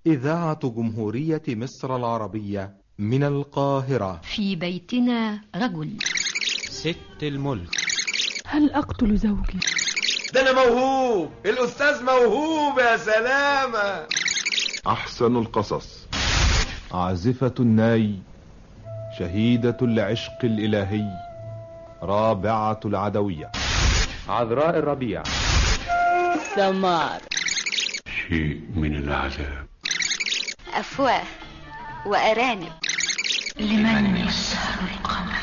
إذاعة جمهورية مصر العربية من القاهرة في بيتنا رجل ست الملك هل أقتل زوجي؟ ده أنا موهوب الأستاذ موهوب يا سلامة أحسن القصص عازفة الناي شهيدة العشق الإلهي رابعة العدوية عذراء الربيع سمار شيء من العذاب أفواه وأرانب لمن يسهر القمر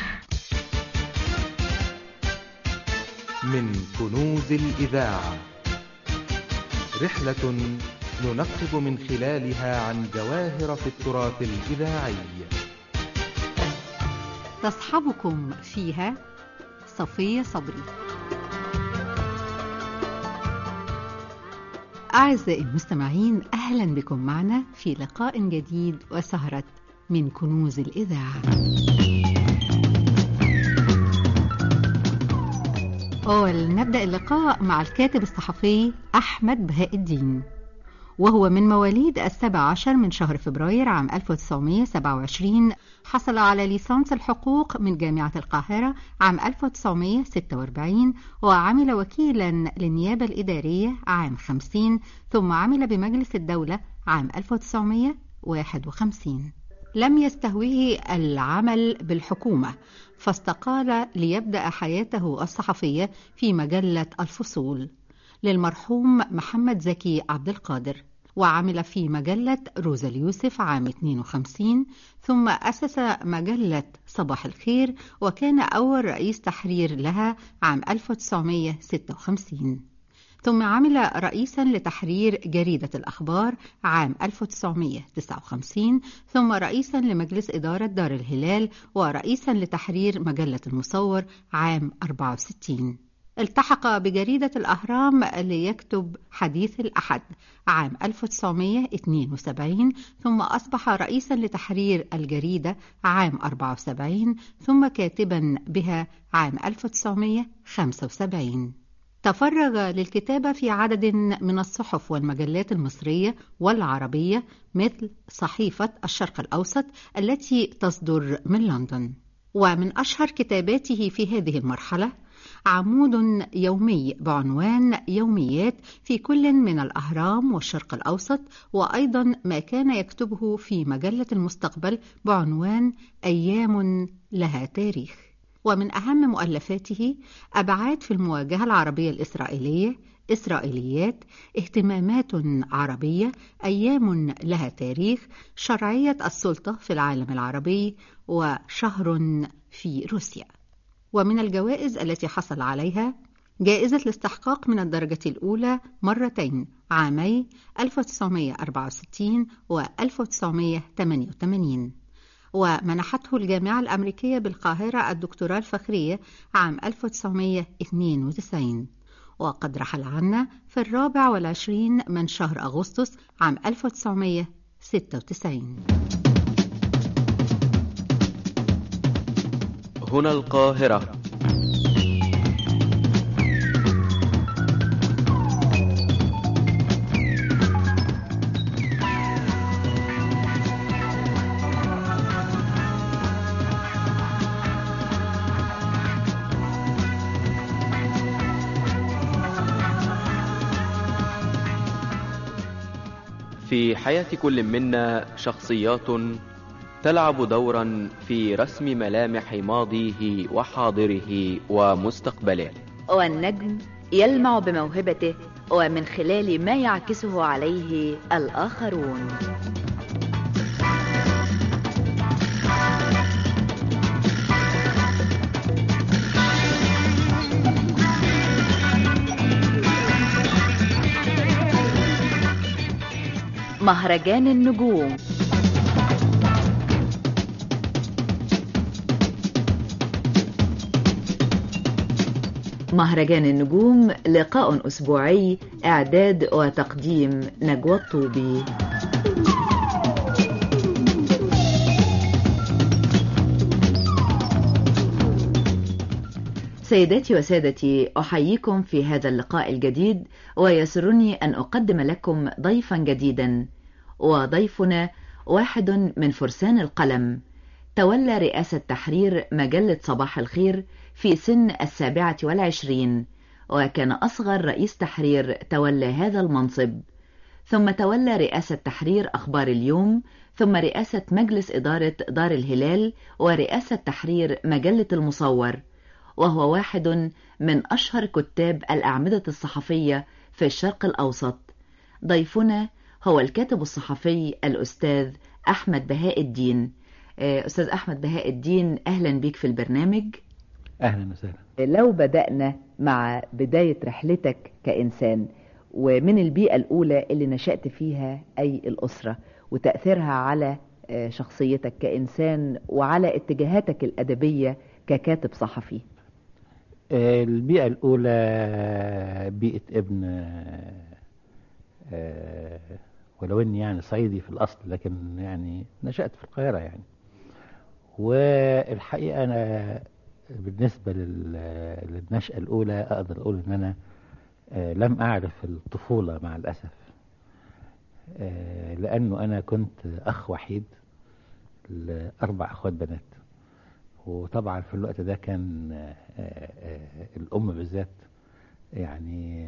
من كنوز الإذاعة رحلة ننقب من خلالها عن جواهر في التراث الإذاعي تصحبكم فيها صفية صبري أعزائي المستمعين أهلا بكم معنا في لقاء جديد وسهرة من كنوز الإذاعة ولنبدأ اللقاء مع الكاتب الصحفي أحمد بهاء الدين وهو من مواليد السابع عشر من شهر فبراير عام 1927 حصل على ليسانس الحقوق من جامعة القاهرة عام 1946 وعمل وكيلا للنيابة الإدارية عام 50 ثم عمل بمجلس الدولة عام 1951 لم يستهوه العمل بالحكومة فاستقال ليبدأ حياته الصحفية في مجلة الفصول للمرحوم محمد زكي عبد القادر وعمل في مجلة روزا اليوسف عام 52 ثم أسس مجلة صباح الخير وكان أول رئيس تحرير لها عام 1956 ثم عمل رئيسا لتحرير جريدة الأخبار عام 1959 ثم رئيسا لمجلس إدارة دار الهلال ورئيسا لتحرير مجلة المصور عام 64 التحق بجريدة الأهرام ليكتب حديث الأحد عام 1972 ثم أصبح رئيسا لتحرير الجريدة عام 74 ثم كاتبا بها عام 1975 تفرغ للكتابة في عدد من الصحف والمجلات المصرية والعربية مثل صحيفة الشرق الأوسط التي تصدر من لندن ومن أشهر كتاباته في هذه المرحلة عمود يومي بعنوان يوميات في كل من الأهرام والشرق الأوسط وأيضا ما كان يكتبه في مجلة المستقبل بعنوان أيام لها تاريخ ومن أهم مؤلفاته أبعاد في المواجهة العربية الإسرائيلية إسرائيليات اهتمامات عربية أيام لها تاريخ شرعية السلطة في العالم العربي وشهر في روسيا ومن الجوائز التي حصل عليها جائزة الاستحقاق من الدرجة الأولى مرتين عامي 1964 و 1988 ومنحته الجامعة الأمريكية بالقاهرة الدكتوراه الفخرية عام 1992 وقد رحل عنا في الرابع والعشرين من شهر أغسطس عام 1996 هنا القاهرة في حياة كل منا شخصيات تلعب دورا في رسم ملامح ماضيه وحاضره ومستقبله والنجم يلمع بموهبته ومن خلال ما يعكسه عليه الآخرون مهرجان النجوم مهرجان النجوم لقاء أسبوعي إعداد وتقديم نجوى الطوبي سيداتي وسادتي أحييكم في هذا اللقاء الجديد ويسرني أن أقدم لكم ضيفا جديدا وضيفنا واحد من فرسان القلم تولى رئاسة تحرير مجلة صباح الخير في سن السابعة والعشرين وكان أصغر رئيس تحرير تولى هذا المنصب ثم تولى رئاسة تحرير أخبار اليوم ثم رئاسة مجلس إدارة دار الهلال ورئاسة تحرير مجلة المصور وهو واحد من أشهر كتاب الأعمدة الصحفية في الشرق الأوسط ضيفنا هو الكاتب الصحفي الأستاذ أحمد بهاء الدين أستاذ أحمد بهاء الدين أهلا بك في البرنامج أهلا وسهلا لو بدأنا مع بداية رحلتك كإنسان ومن البيئة الأولى اللي نشأت فيها أي الأسرة وتأثيرها على شخصيتك كإنسان وعلى اتجاهاتك الأدبية ككاتب صحفي البيئة الأولى بيئة ابن ولو اني يعني صعيدي في الاصل لكن يعني نشأت في القاهرة يعني والحقيقة انا بالنسبة للنشأة الاولى اقدر اقول ان انا لم اعرف الطفولة مع الاسف لانه انا كنت اخ وحيد لاربع اخوات بنات وطبعا في الوقت ده كان الام بالذات يعني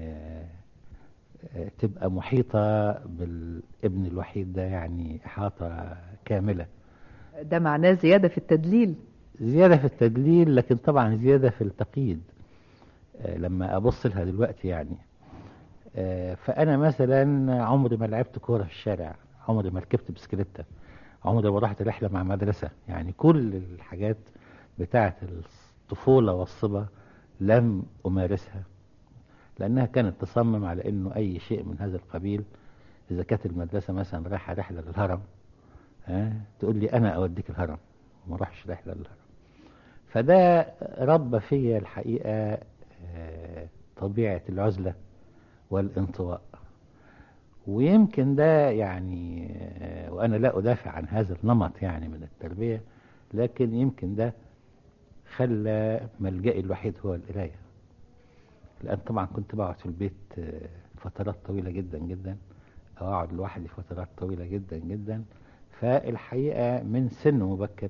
تبقى محيطة بالابن الوحيد ده يعني إحاطة كاملة ده معناه زيادة في التدليل زيادة في التدليل لكن طبعا زيادة في التقييد لما أبص لها دلوقتي يعني فأنا مثلا عمري ما لعبت كورة في الشارع عمري ما ركبت بسكليتة عمري ما رحت رحلة مع مدرسة يعني كل الحاجات بتاعة الطفولة والصبا لم أمارسها لأنها كانت تصمم على أنه أي شيء من هذا القبيل إذا كانت المدرسة مثلا رايحة رحلة للهرم ها تقول لي أنا أوديك الهرم وما أروحش رحلة للهرم فده ربى فيا الحقيقة طبيعة العزلة والانطواء ويمكن ده يعني وأنا لا أدافع عن هذا النمط يعني من التربية لكن يمكن ده خلى ملجئي الوحيد هو القرايه لأن طبعا كنت بقعد في البيت فترات طويلة جدا جدا أو أقعد لوحدي فترات طويلة جدا جدا فالحقيقة من سن مبكر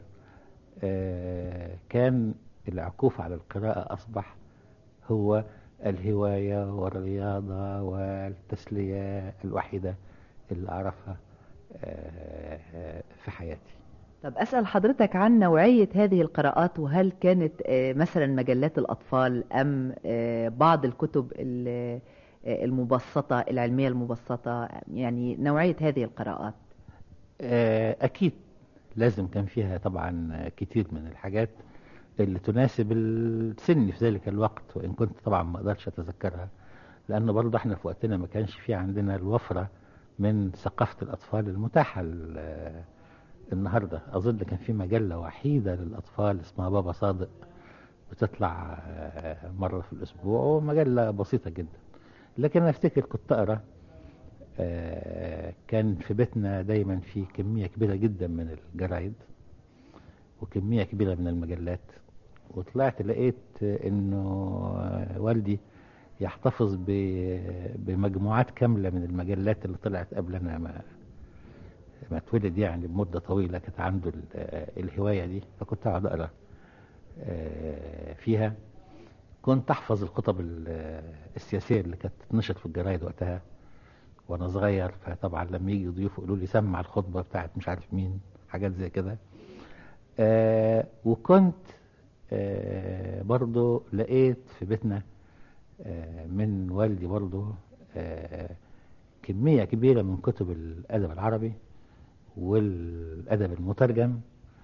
كان العكوف على القراءة أصبح هو الهواية والرياضة والتسلية الوحيدة اللي أعرفها في حياتي طب أسأل حضرتك عن نوعية هذه القراءات وهل كانت مثلا مجلات الأطفال أم بعض الكتب المبسطة العلمية المبسطة يعني نوعية هذه القراءات أكيد لازم كان فيها طبعا كتير من الحاجات اللي تناسب السن في ذلك الوقت وإن كنت طبعا ما أقدرش أتذكرها لأنه برضه احنا في وقتنا ما كانش في عندنا الوفرة من ثقافة الأطفال المتاحة النهاردة أظن كان في مجلة وحيدة للأطفال اسمها بابا صادق بتطلع مرة في الأسبوع ومجلة بسيطة جدا لكن أنا أفتكر كنت أقرأ كان في بيتنا دايما في كمية كبيرة جدا من الجرايد وكمية كبيرة من المجلات وطلعت لقيت انه والدي يحتفظ بمجموعات كاملة من المجلات اللي طلعت قبل انا ما ما اتولد يعني بمدة طويلة كانت عنده الهواية دي فكنت اقعد اقرا فيها كنت احفظ الخطب السياسية اللي كانت تتنشر في الجرايد وقتها وانا صغير فطبعا لما يجي ضيوف يقولوا لي سمع الخطبة بتاعت مش عارف مين حاجات زي كده آه وكنت آه برضو لقيت في بيتنا آه من والدي برضو آه كمية كبيرة من كتب الأدب العربي والأدب المترجم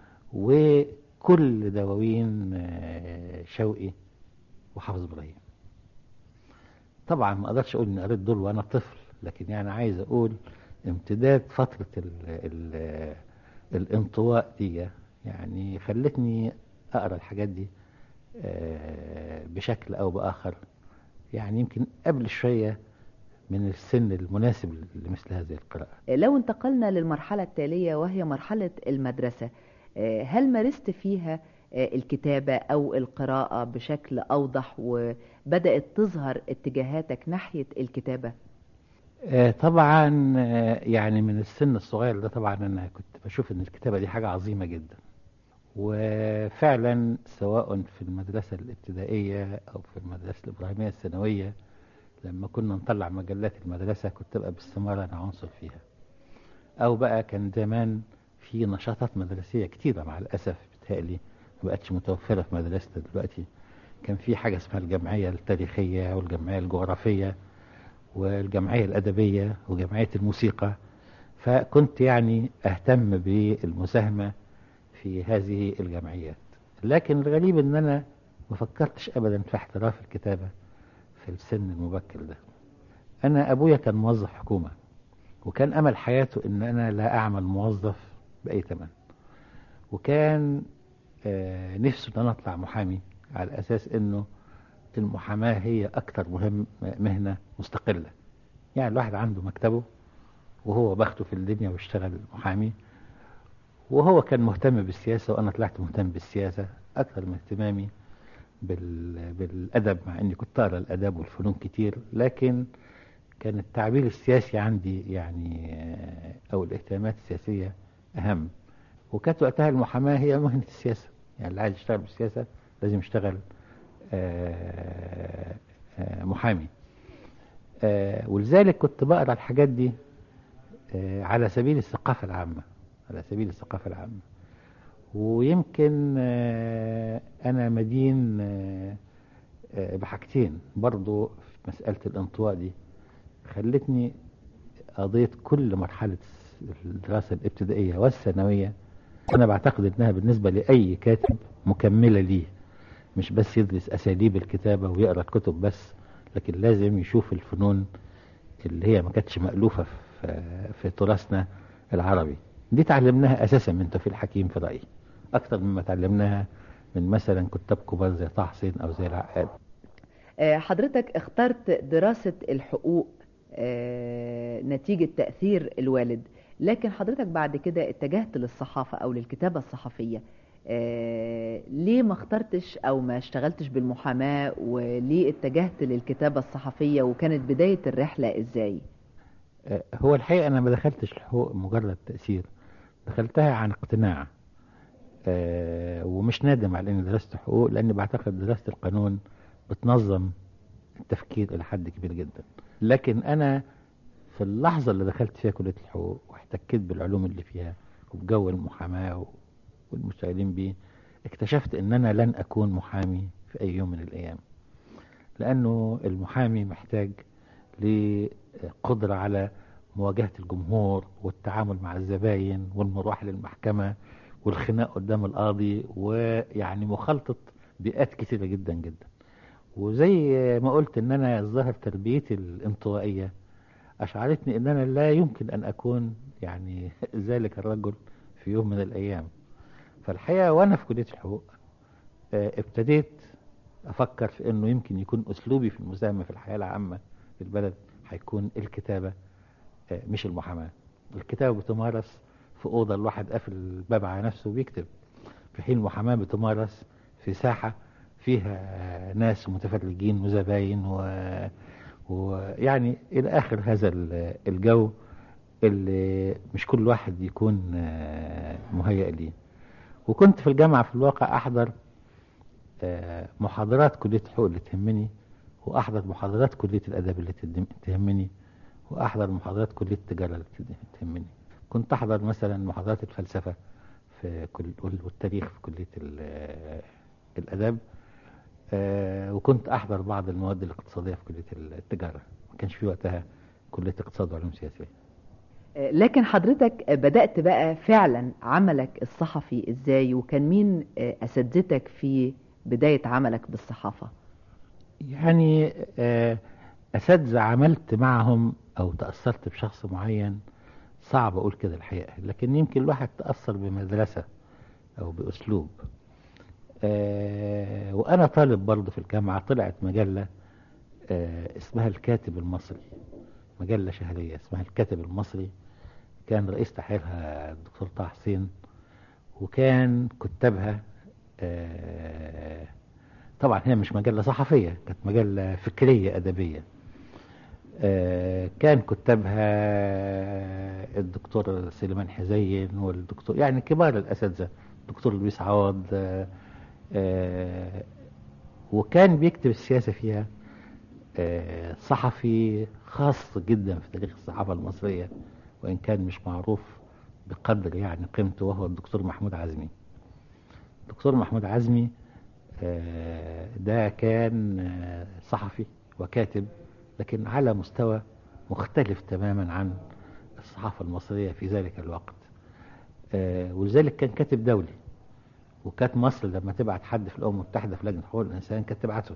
وكل دواوين آه شوقي وحافظ إبراهيم طبعا ما أقدرش أقول إني قريت دول وأنا طفل لكن يعني عايز أقول امتداد فترة ال ال الانطواء دي يعني خلتني أقرأ الحاجات دي بشكل أو بآخر يعني يمكن قبل شوية من السن المناسب لمثل هذه القراءة لو انتقلنا للمرحلة التالية وهي مرحلة المدرسة هل مارست فيها الكتابة أو القراءة بشكل أوضح وبدأت تظهر اتجاهاتك ناحية الكتابة؟ آه، طبعا آه، يعني من السن الصغير ده طبعا انا كنت بشوف ان الكتابة دي حاجة عظيمة جدا وفعلا سواء في المدرسة الابتدائية او في المدرسة الابراهيمية الثانوية لما كنا نطلع مجلات المدرسة كنت ابقى باستمرار انا عنصر فيها او بقى كان زمان في نشاطات مدرسية كتيرة مع الاسف بتهيألي ما بقتش متوفرة في مدرستنا دلوقتي كان في حاجة اسمها الجمعية التاريخية والجمعية الجغرافية والجمعية الأدبية وجمعية الموسيقى فكنت يعني أهتم بالمساهمة في هذه الجمعيات لكن الغريب أن أنا ما فكرتش أبدا في احتراف الكتابة في السن المبكر ده أنا أبويا كان موظف حكومة وكان أمل حياته أن أنا لا أعمل موظف بأي ثمن وكان آه، نفسه أن أنا أطلع محامي على أساس أنه المحاماة هي أكثر مهم مهنة مستقلة يعني الواحد عنده مكتبه وهو بخته في الدنيا واشتغل محامي وهو كان مهتم بالسياسة وأنا طلعت مهتم بالسياسة أكثر من اهتمامي بال... بالأدب مع أني كنت أقرأ الأدب والفنون كتير لكن كان التعبير السياسي عندي يعني أو الاهتمامات السياسية أهم وكانت وقتها المحاماة هي مهنة السياسة يعني اللي عايز يشتغل بالسياسة لازم يشتغل آه، آه، محامي آه، ولذلك كنت بقرا الحاجات دي على سبيل الثقافة العامة على سبيل الثقافة العامة ويمكن أنا مدين بحاجتين برضو في مسألة الانطواء دي خلتني قضيت كل مرحلة الدراسة الابتدائية والثانوية أنا بعتقد أنها بالنسبة لأي كاتب مكملة ليه مش بس يدرس أساليب الكتابة ويقرأ الكتب بس لكن لازم يشوف الفنون اللي هي ما كانتش مألوفة في, في تراثنا العربي دي تعلمناها أساسا من توفيق الحكيم في رأيي أكثر مما تعلمناها من مثلا كتاب كبار زي طه حسين أو زي العقاد حضرتك اخترت دراسة الحقوق نتيجة تأثير الوالد لكن حضرتك بعد كده اتجهت للصحافة أو للكتابة الصحفية آه ليه ما اخترتش او ما اشتغلتش بالمحاماة وليه اتجهت للكتابة الصحفية وكانت بداية الرحلة ازاي آه هو الحقيقة انا ما دخلتش الحقوق مجرد تأثير دخلتها عن اقتناع آه ومش نادم على اني درست حقوق لاني بعتقد دراسة القانون بتنظم التفكير الى حد كبير جدا لكن انا في اللحظة اللي دخلت فيها كلية الحقوق واحتكيت بالعلوم اللي فيها وبجو المحاماة والمشتغلين بيه اكتشفت ان انا لن اكون محامي في اي يوم من الايام لانه المحامي محتاج لقدرة على مواجهة الجمهور والتعامل مع الزباين والمروح للمحكمة والخناق قدام القاضي ويعني مخالطة بيئات كثيرة جدا جدا وزي ما قلت ان انا الظاهر تربيتي الانطوائية اشعرتني ان انا لا يمكن ان اكون يعني ذلك الرجل في يوم من الايام فالحقيقة وانا في كلية الحقوق ابتديت افكر في انه يمكن يكون اسلوبي في المساهمة في الحياة العامة في البلد هيكون الكتابة مش المحاماة الكتابة بتمارس في اوضة الواحد قافل الباب على نفسه وبيكتب في حين المحاماة بتمارس في ساحة فيها ناس متفرجين وزباين و... ويعني الى اخر هذا الجو اللي مش كل واحد يكون مهيئ ليه وكنت في الجامعة في الواقع أحضر محاضرات كلية الحقوق اللي تهمني وأحضر محاضرات كلية الأدب اللي تهمني وأحضر محاضرات كلية التجارة اللي تهمني كنت أحضر مثلا محاضرات الفلسفة في كل والتاريخ في كلية الأدب وكنت أحضر بعض المواد الاقتصادية في كلية التجارة ما كانش في وقتها كلية اقتصاد وعلوم سياسية لكن حضرتك بدأت بقى فعلا عملك الصحفي ازاي وكان مين اساتذتك في بداية عملك بالصحافة يعني اساتذة عملت معهم او تأثرت بشخص معين صعب اقول كده الحقيقة لكن يمكن الواحد تأثر بمدرسة او باسلوب وانا طالب برضه في الجامعة طلعت مجلة اسمها الكاتب المصري مجلة شهرية اسمها الكاتب المصري كان رئيس تحريرها الدكتور طه حسين وكان كتابها طبعا هي مش مجلة صحفية كانت مجلة فكرية أدبية آه، كان كتابها الدكتور سليمان حزين والدكتور يعني كبار الأساتذة الدكتور لويس عوض آه، آه، وكان بيكتب السياسة فيها آه، صحفي خاص جدا في تاريخ الصحافة المصرية وإن كان مش معروف بقدر يعني قيمته وهو الدكتور محمود عزمي الدكتور محمود عزمي آه، ده كان آه، صحفي وكاتب لكن على مستوى مختلف تماما عن الصحافة المصرية في ذلك الوقت آه، ولذلك كان كاتب دولي وكانت مصر لما تبعت حد في الأمم المتحدة في لجنة حقوق الإنسان كانت تبعته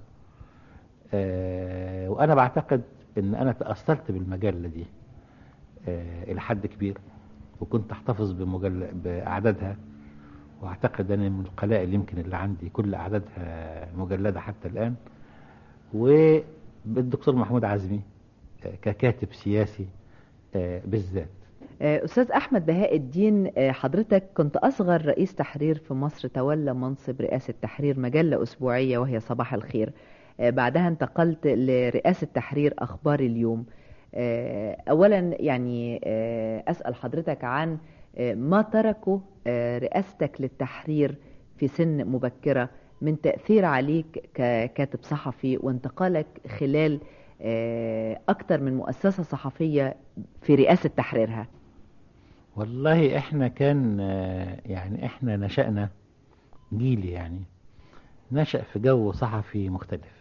آه، وأنا بعتقد إن أنا تأثرت بالمجلة دي آه، إلى حد كبير وكنت أحتفظ بمجل... بأعدادها وأعتقد أن من القلائل يمكن اللي عندي كل أعدادها مجلدة حتى الآن وبالدكتور محمود عزمي آه، ككاتب سياسي آه، بالذات آه، أستاذ أحمد بهاء الدين آه، حضرتك كنت أصغر رئيس تحرير في مصر تولى منصب رئاسة تحرير مجلة أسبوعية وهي صباح الخير آه، بعدها انتقلت لرئاسة تحرير أخبار اليوم آه، أولا يعني آه، أسأل حضرتك عن آه، ما تركه آه، رئاستك للتحرير في سن مبكرة من تأثير عليك ككاتب صحفي وانتقالك خلال آه، أكثر من مؤسسة صحفية في رئاسة تحريرها والله احنا كان آه، يعني احنا نشأنا جيل يعني نشأ في جو صحفي مختلف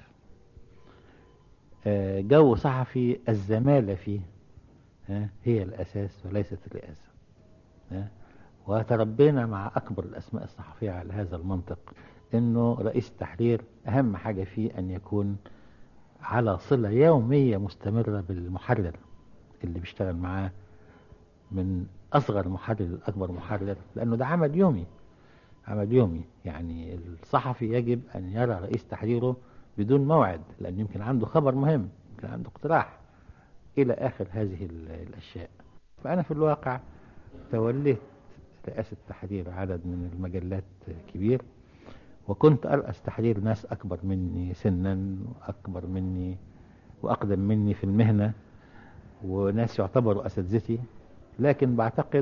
آه، جو صحفي الزمالة فيه آه، هي الأساس وليست الرئاسة آه، وتربينا مع أكبر الأسماء الصحفية على هذا المنطق إنه رئيس التحرير أهم حاجة فيه أن يكون على صلة يومية مستمرة بالمحرر اللي بيشتغل معاه من أصغر محرر لأكبر محرر لأنه ده عمل يومي عمل يومي يعني الصحفي يجب أن يرى رئيس تحريره بدون موعد لأن يمكن عنده خبر مهم يمكن عنده اقتراح إلى آخر هذه ال- الأشياء فأنا في الواقع توليت رئاسة تحرير عدد من المجلات كبير وكنت أرأس تحرير ناس أكبر مني سنا وأكبر مني وأقدم مني في المهنة وناس يعتبروا أساتذتي لكن بعتقد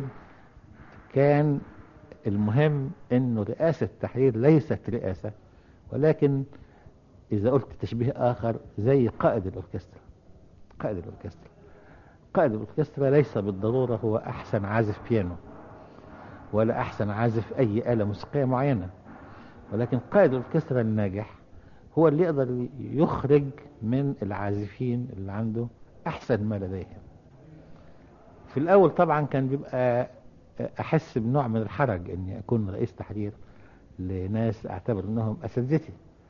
كان المهم انه رئاسة التحرير ليست رئاسة ولكن اذا قلت تشبيه اخر زي قائد الاوركسترا قائد الاوركسترا قائد الاوركسترا ليس بالضرورة هو احسن عازف بيانو ولا احسن عازف اي آلة موسيقية معينة ولكن قائد الاوركسترا الناجح هو اللي يقدر يخرج من العازفين اللي عنده احسن ما لديهم في الاول طبعا كان بيبقى احس بنوع من الحرج اني اكون رئيس تحرير لناس اعتبر انهم اساتذتي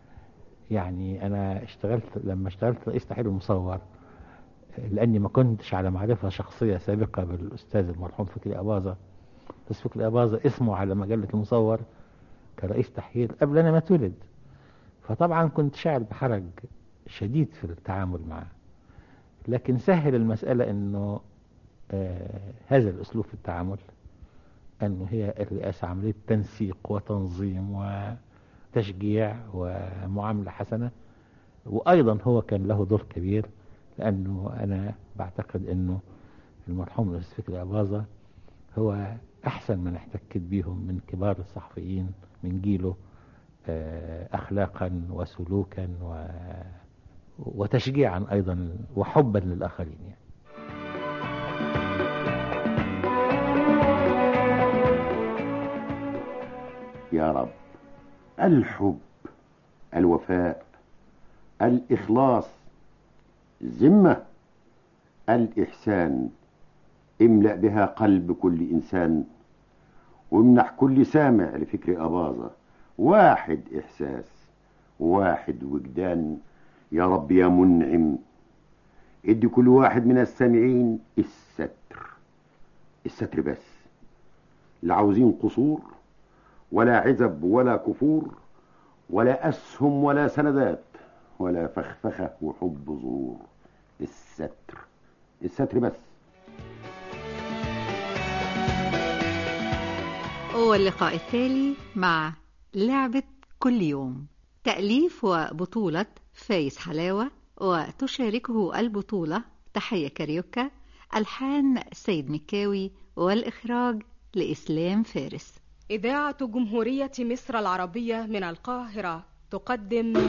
يعني انا اشتغلت لما اشتغلت رئيس تحرير المصور لاني ما كنتش على معرفة شخصية سابقة بالاستاذ المرحوم فكري اباظة بس فكري اباظة اسمه على مجلة المصور كرئيس تحرير قبل انا ما اتولد فطبعا كنت شاعر بحرج شديد في التعامل معه لكن سهل المسألة انه آه هذا الاسلوب في التعامل انه هي الرئاسة عملية تنسيق وتنظيم وتشجيع ومعاملة حسنة وايضا هو كان له دور كبير لانه انا بعتقد انه المرحوم الاستاذ فكري اباظة هو احسن من احتكت بيهم من كبار الصحفيين من جيله آه اخلاقا وسلوكا و وتشجيعا ايضا وحبا للاخرين يعني. يا رب الحب الوفاء الإخلاص الذمة الإحسان املأ بها قلب كل إنسان وامنح كل سامع لفكر أباظة واحد إحساس واحد وجدان يا رب يا منعم ادي كل واحد من السامعين الستر الستر بس لا عاوزين قصور ولا عزب ولا كفور ولا أسهم ولا سندات ولا فخفخة وحب ظهور الستر الستر بس واللقاء التالي مع لعبة كل يوم تأليف وبطولة فايز حلاوة وتشاركه البطولة تحية كاريوكا ألحان سيد مكاوي والإخراج لإسلام فارس إذاعة جمهورية مصر العربية من القاهرة تقدم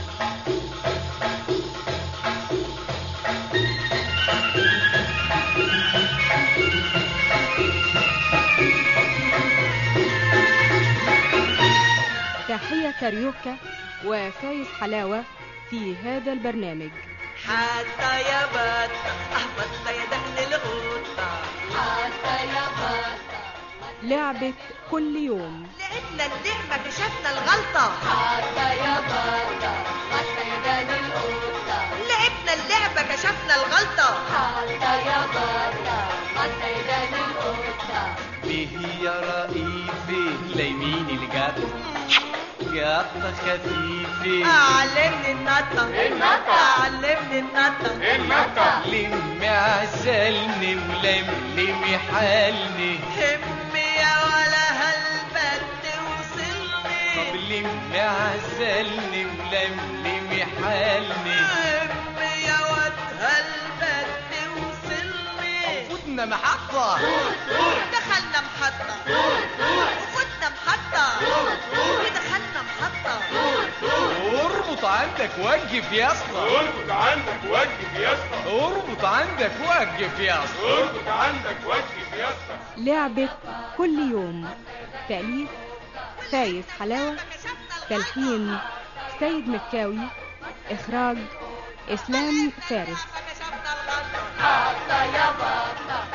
تحية كاريوكا وفايز حلاوة في هذا البرنامج حتى يا بطة أهبط يا دهن الغوطة حتى يا بطة لعبة كل يوم لعبنا اللعبة كشفنا الغلطة حتى يا بطة حتى يا دهن الغوطة لعبنا اللعبة كشفنا الغلطة حتى يا بطة حتى يا دهن الغوطة به يا رئيفي ليمين الجد قطة خفيفة علمني النطة النطة. علمني النطة النطة لم عسلني ولملمي حالني همي يا ولا هالبت وصلني طب لم عسلني ولملمي حالني همي يا واد هالبت وصلني فوتنا محطة دخلنا محطة وفتنا محطة ودخلنا محطة اربط عندك وقف يا اسطى اربط عندك وقف يا اسطى اربط عندك وقف يا اسطى اربط عندك وقف يا اسطى لعبة كل يوم تأليف فايز حلاوة تلحين سيد مكاوي إخراج إسلام فارس حتى يا بطة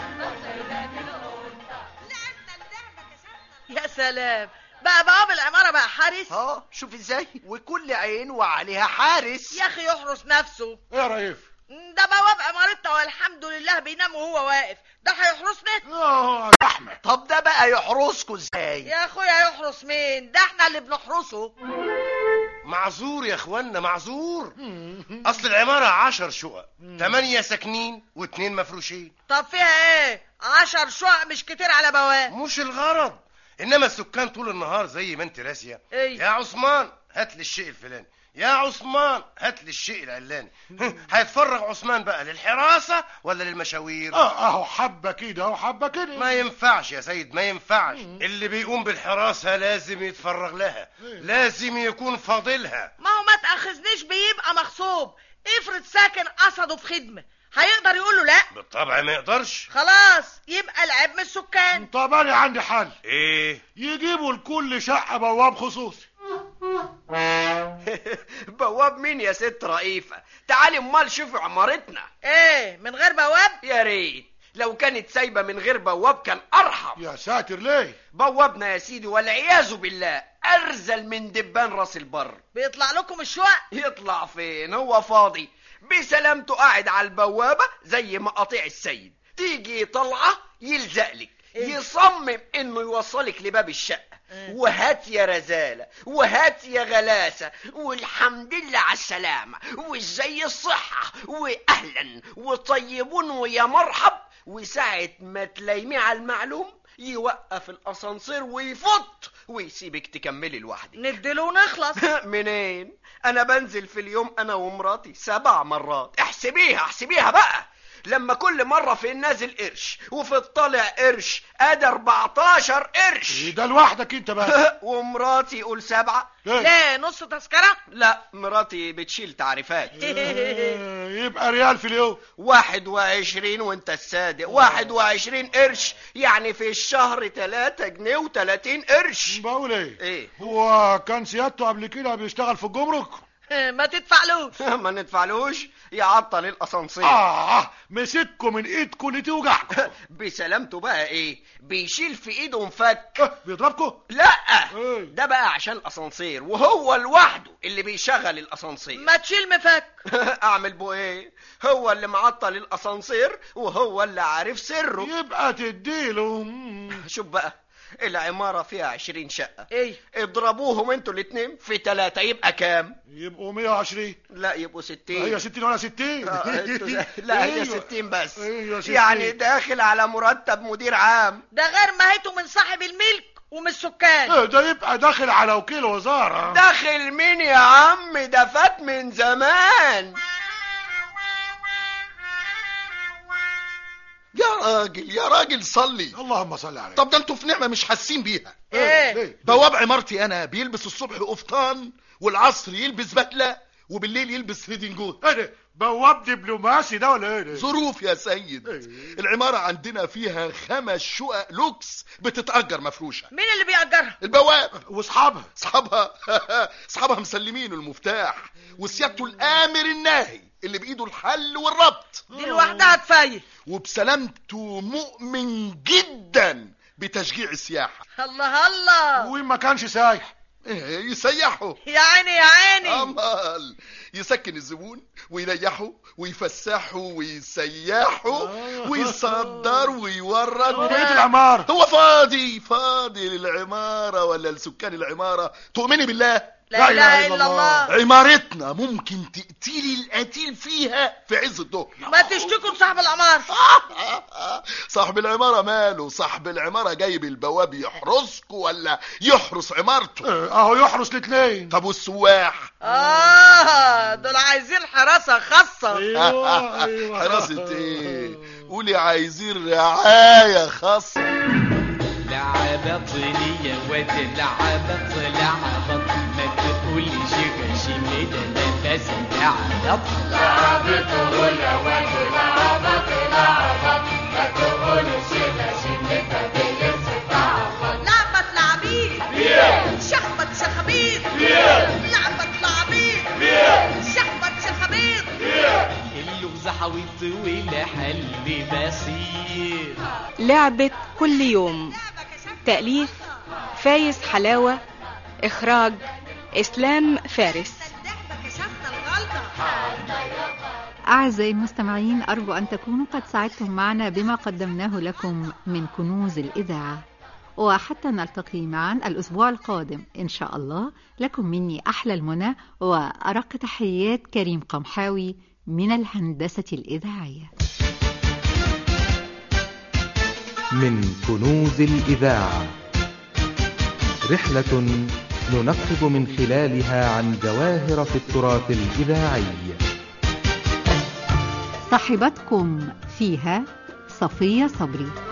يا سلام بقى بواب العمارة بقى حارس اه شوف ازاي وكل عين وعليها حارس يا اخي يحرس نفسه ايه يا ريف ده بواب عمارتنا والحمد لله بينام وهو واقف ده هيحرسنا اه احمد طب ده بقى يحرسكوا ازاي يا اخويا يحرس مين ده احنا اللي بنحرسه معذور يا اخوانا معذور اصل العمارة عشر شقق تمانية ساكنين واتنين مفروشين طب فيها ايه عشر شقق مش كتير على بواب مش الغرض انما السكان طول النهار زي ما انت راسيه ايه يا عثمان هات لي الشيء الفلاني يا عثمان هات لي الشيء العلاني هيتفرغ عثمان بقى للحراسة ولا للمشاوير اه اهو حبة كده اهو حبة كده ما ينفعش يا سيد ما ينفعش اللي بيقوم بالحراسة لازم يتفرغ لها لازم يكون فاضلها ما هو ما تاخذنيش بيبقى مغصوب افرض ساكن قصده في خدمة هيقدر يقول له لا بالطبع ما يقدرش خلاص يبقى العيب من السكان طب انا عندي حل ايه يجيبوا لكل شقة بواب خصوصي بواب مين يا ست رئيفة تعالي امال شوفي عمارتنا ايه من غير بواب يا ريت لو كانت سايبة من غير بواب كان ارحم يا ساتر ليه بوابنا يا سيدي والعياذ بالله ارزل من دبان راس البر بيطلع لكم الشقق يطلع فين هو فاضي بسلامته قاعد على البوابة زي مقاطيع السيد تيجي طلعة يلزقلك إيه؟ يصمم انه يوصلك لباب الشقة إيه؟ وهات يا رزالة وهات يا غلاسة والحمد لله على السلامة وازاي الصحة واهلا وطيبون ويا مرحب وساعة ما تلايمي على المعلوم يوقف الاسانسير ويفط ويسيبك تكملي لوحدك نديله ونخلص منين انا بنزل في اليوم انا ومراتي سبع مرات احسبيها احسبيها بقى لما كل مرة في النازل قرش وفي الطالع قرش ادي 14 قرش ده لوحدك انت بقى ومراتي يقول سبعة ليه نص تذكرة لا مراتي بتشيل تعريفات آه، يبقى ريال في اليوم واحد وعشرين وانت الصادق واحد وعشرين قرش يعني في الشهر تلاتة جنيه وتلاتين قرش بقول ايه ايه هو كان سيادته قبل كده بيشتغل في الجمرك ما تدفعلوش ما ندفعلوش يعطل الاسانسير اه مسككم من ايدكم اللي توجعكم بسلامته بقى ايه بيشيل في ايده مفك بيضربكم لا ده بقى عشان الاسانسير وهو لوحده اللي بيشغل الاسانسير ما تشيل مفك اعمل بو ايه هو اللي معطل الاسانسير وهو اللي عارف سره يبقى تديله شوف بقى العمارة فيها عشرين شقة ايه اضربوهم انتوا الاتنين في تلاتة يبقى كام يبقوا 120 لا يبقوا ستين هي 60 ولا 60 آه، انتوا زي- لا هي أيوة. ستين بس أيوة ستين. يعني داخل على مرتب مدير عام ده غير ماهيته من صاحب الملك ومن السكان إيه ده يبقى داخل على وكيل وزارة داخل مين يا عم ده فات من زمان يا راجل يا راجل صلي اللهم صل عليه طب ده انتوا في نعمه مش حاسين بيها ايه بواب عمارتي انا بيلبس الصبح قفطان والعصر يلبس بدله وبالليل يلبس ريدنجوت ايه ده بواب دبلوماسي ده ولا ايه ده ظروف يا سيد العمارة عندنا فيها خمس شقق لوكس بتتأجر مفروشة مين اللي بيأجرها البواب واصحابها اصحابها اصحابها مسلمين المفتاح وسيادته الامر الناهي اللي بايده الحل والربط دي لوحدها كفايه وبسلامته مؤمن جدا بتشجيع السياحة الله الله وين ما كانش سايح إيه، يسيحوا يا عيني يا عيني امال يسكن الزبون ويريحوا ويفسحوا ويسيحوا ويصدر ويورد وبقية العمارة هو فاضي فاضي للعمارة ولا لسكان العمارة تؤمني بالله لا اله الا الله عمارتنا ممكن تقتلي القتيل فيها في عز الظهر ما تشتكوا لصاحب العمارة صاحب العمارة ماله صاحب العمارة جايب البواب يحرسكوا ولا يحرس عمارته اهو يحرس الاثنين طب والسواح اه دول عايزين حراسة خاصة ايوه ايوه حراسة ايه قولي عايزين رعاية خاصة لعبة طينية واد لعبة لعبة ما تقولش غشيم ده لا لازم لعبة لعبة ولا واد لعبة لعبة ما تقولش غشيم ده لازم لعبة لعبة لعبيد بيه. شخبط شخبيط بيه. لعبة لعبيد بيه. شخبط شخبيط اللغز حويط والحل بسيط لعبة كل يوم تأليف فايز حلاوة إخراج إسلام فارس أعزائي المستمعين أرجو أن تكونوا قد ساعدتم معنا بما قدمناه لكم من كنوز الإذاعة وحتى نلتقي معا الأسبوع القادم إن شاء الله لكم مني أحلى المنى وأرق تحيات كريم قمحاوي من الهندسة الإذاعية من كنوز الإذاعة رحلة ننقب من خلالها عن جواهر في التراث الإذاعي صاحبتكم فيها صفية صبري